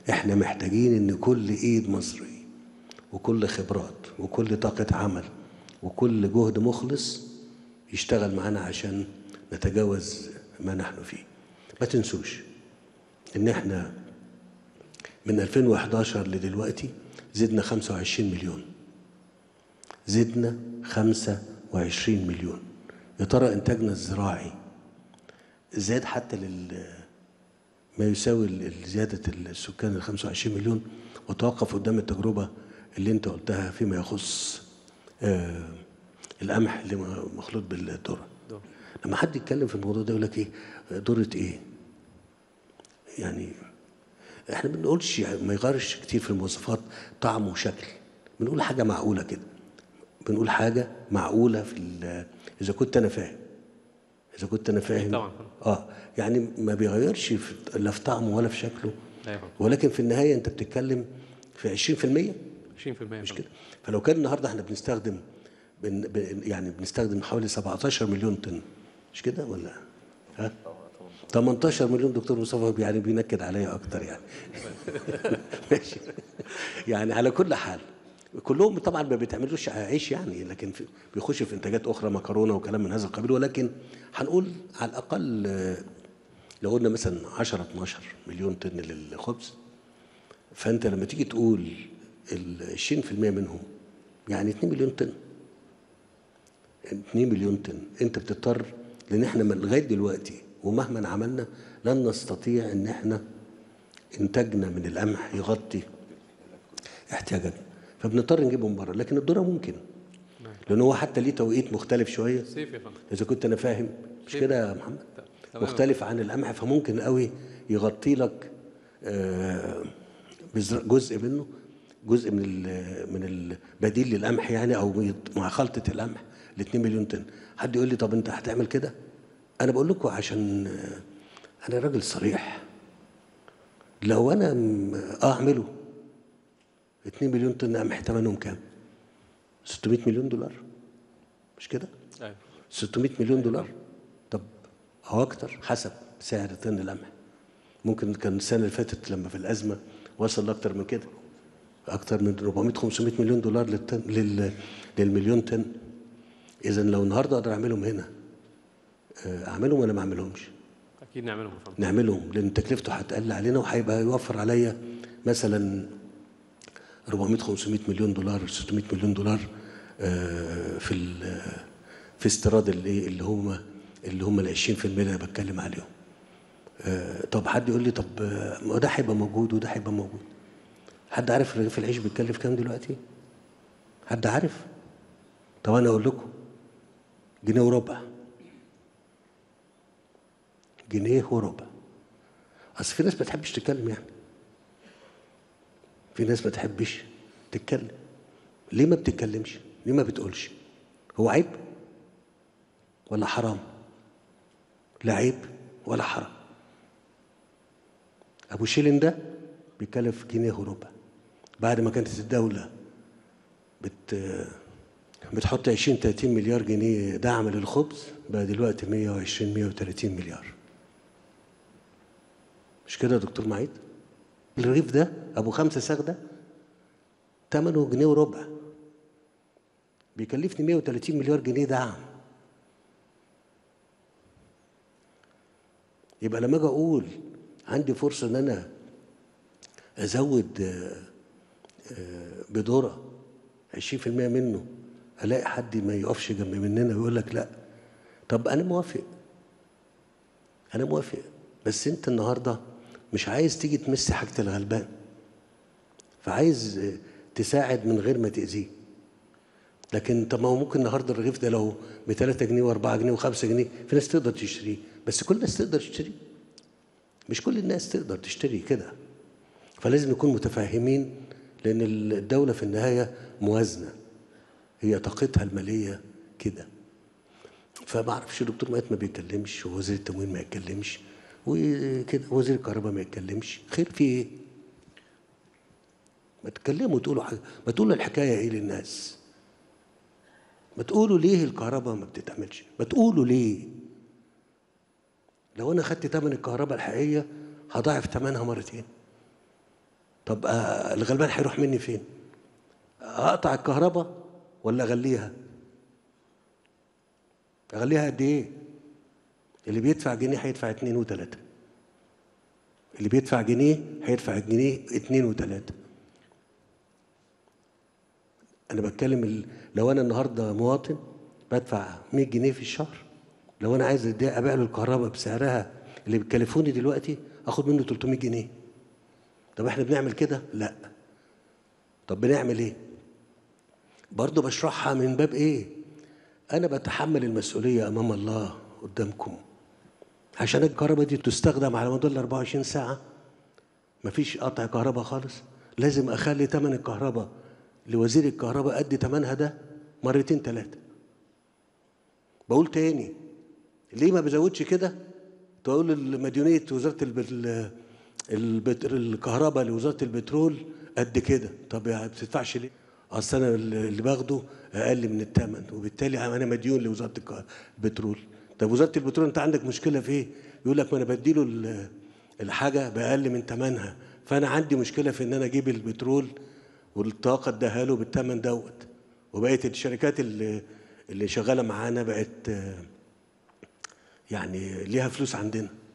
احنا محتاجين ان كل ايد مصري وكل خبرات وكل طاقة عمل وكل جهد مخلص يشتغل معانا عشان نتجاوز ما نحن فيه ما تنسوش ان احنا من 2011 لدلوقتي زدنا 25 مليون زدنا 25 مليون يا ترى انتاجنا الزراعي زاد حتى لل ما يساوي زيادة السكان ال 25 مليون وتوقف قدام التجربة اللي انت قلتها فيما يخص آه القمح اللي مخلوط بالذرة لما حد يتكلم في الموضوع ده يقول لك ايه ذرة ايه؟ يعني احنا ما بنقولش ما يغيرش كتير في المواصفات طعم وشكل بنقول حاجة معقولة كده بنقول حاجة معقولة في إذا كنت أنا فاهم إذا كنت أنا فاهم طبعا اه يعني ما بيغيرش في لا في طعمه ولا في شكله ايوه ولكن في النهاية أنت بتتكلم في 20% 20% مش كده فلو كان النهارده احنا بنستخدم بن بن يعني بنستخدم حوالي 17 مليون طن مش كده ولا ها 18 مليون دكتور مصطفى يعني بينكد عليا اكتر يعني ماشي يعني على كل حال كلهم طبعا ما بيتعملوش عيش يعني لكن في بيخش في انتاجات اخرى مكرونه وكلام من هذا القبيل ولكن هنقول على الاقل آه، لو قلنا مثلا 10 12 مليون طن للخبز فانت لما تيجي تقول ال 20% منهم يعني 2 مليون طن 2 مليون طن انت بتضطر لان احنا من لغايه دلوقتي ومهما عملنا لن نستطيع ان احنا انتاجنا من القمح يغطي احتياجاتنا فبنضطر نجيبه من بره لكن الذره ممكن لان هو حتى ليه توقيت مختلف شويه صيف يا فندم اذا كنت انا فاهم مش صيف. كده يا محمد تمام. مختلف عن القمح فممكن قوي يغطي لك آه، بزر- جزء منه جزء من ال- من البديل للقمح يعني او يط- مع خلطه القمح ل 2 مليون طن حد يقول لي طب انت هتعمل كده انا بقول لكم عشان آه، انا راجل صريح لو انا م- اه اعمله 2 مليون طن قمح ثمنهم كام 600 مليون دولار مش كده ايوه 600 مليون دولار طب او اكتر حسب سعر طن القمح ممكن كان السنه اللي فاتت لما في الازمه وصل لاكتر من كده اكتر من 400 500 مليون دولار للطن لل للمليون طن اذا لو النهارده اقدر اعملهم هنا آه، اعملهم ولا ما اعملهمش اكيد نعملهم يا فندم نعملهم لان تكلفته هتقل علينا وهيبقى يوفر عليا مثلا 400 500 مليون دولار 600 مليون دولار آه، في ال- في استيراد اللي اللي هم اللي هم ال 20% اللي انا بتكلم عليهم آه، طب حد يقول لي طب آه، ما ده هيبقى موجود وده هيبقى موجود حد عارف رغيف العيش بيتكلف كام دلوقتي حد عارف طب انا اقول لكم جنيه وربع جنيه وربع اصل في ناس ما تحبش تتكلم يعني في ناس ما تحبش تتكلم ليه ما بتتكلمش ليه ما بتقولش هو عيب ولا حرام لا عيب ولا حرام ابو شيلين ده بيكلف جنيه وربع بعد ما كانت الدوله بت بتحط 20 30 مليار جنيه دعم للخبز بقى دلوقتي 120 130 مليار مش كده يا دكتور معيد الرغيف ده ابو خمسة ساغ ده ثمنه جنيه وربع بيكلفني 130 مليار جنيه دعم يبقى لما اجي اقول عندي فرصه ان انا ازود آه، آه، بذره 20% منه الاقي حد ما يقفش جنب مننا ويقول لك لا طب انا موافق انا موافق بس انت النهارده مش عايز تيجي تمس حاجه الغلبان فعايز آه، تساعد من غير ما تاذيه لكن طب ما هو ممكن النهارده الرغيف ده لو ب 3 جنيه و4 جنيه و5 جنيه في ناس تقدر تشتريه بس كل الناس تقدر تشتريه مش كل الناس تقدر تشتري كده فلازم نكون متفاهمين لان الدوله في النهايه موازنه هي طاقتها الماليه كده فما اعرفش الدكتور مات ما بيتكلمش ووزير التموين ما يتكلمش وكده وزير الكهرباء ما يتكلمش خير في ايه؟ ما تتكلموا تقولوا حاجه ما تقولوا الحكايه ايه للناس ما تقولوا ليه الكهرباء ما بتتعملش ما تقولوا ليه لو انا خدت ثمن الكهرباء الحقيقيه هضاعف ثمنها مرتين طب آه، الغلبان هيروح مني فين اقطع الكهرباء ولا اغليها اغليها قد ايه اللي بيدفع جنيه هيدفع اتنين وتلاته اللي بيدفع جنيه هيدفع جنيه اتنين وتلاته انا بتكلم ال... لو انا النهارده مواطن بدفع 100 جنيه في الشهر لو انا عايز أدي- ابيع له الكهرباء بسعرها اللي بتكلفوني دلوقتي اخد منه 300 جنيه طب احنا بنعمل كده لا طب بنعمل ايه برضه بشرحها من باب ايه انا بتحمل المسؤوليه امام الله قدامكم عشان الكهرباء دي تستخدم على مدار ال 24 ساعه مفيش قطع كهرباء خالص لازم اخلي ثمن الكهرباء لوزير الكهرباء قد ثمنها ده مرتين ثلاثه بقول تاني ليه ما بزودش كده تقول مديونيه وزاره الب- البت- الكهرباء لوزاره البترول قد كده طب ما بتدفعش ليه اصل انا اللي باخده اقل من الثمن وبالتالي انا مديون لوزاره الك- البترول طب وزاره البترول انت عندك مشكله في ايه يقول لك ما انا بديله ال- الحاجه باقل من ثمنها فانا عندي مشكله في ان انا اجيب البترول والطاقه اديها له بالثمن دوت وبقت الشركات اللي اللي شغاله معانا بقت آه، يعني ليها فلوس عندنا